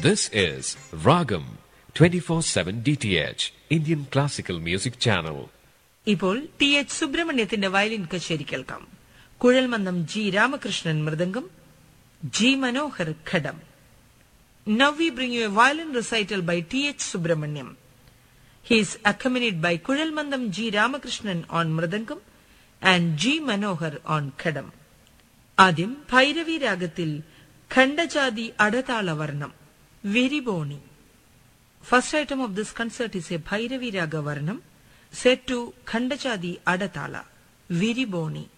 This is Ragam 24/7 DTH Indian Classical Music Channel. ഇപ്പോൾ T H സുബ്രഹ്മണ്യത്തിന്റെ violin കച്ചേരി കേൾക്കാം കുഴൽമന്ദം G Ramakrishnan mridangam G Manohar ഖഡം now we bring you A violin recital by T H Subrahmanyam he is അക്കമനിഡ് by കുഴൽമന്ദം G Ramakrishnan on mridangam and G Manohar on ഖഡം ആദ്യം ഭൈരവി രാഗത്തിൽ ഖണ്ഡജാതി അടതാള വർണ്ണം വിരിബോണി first item of this concert is A Bhairavi രാഗ വർണ്ണം set to Khandachadi Adatala, Viriboni.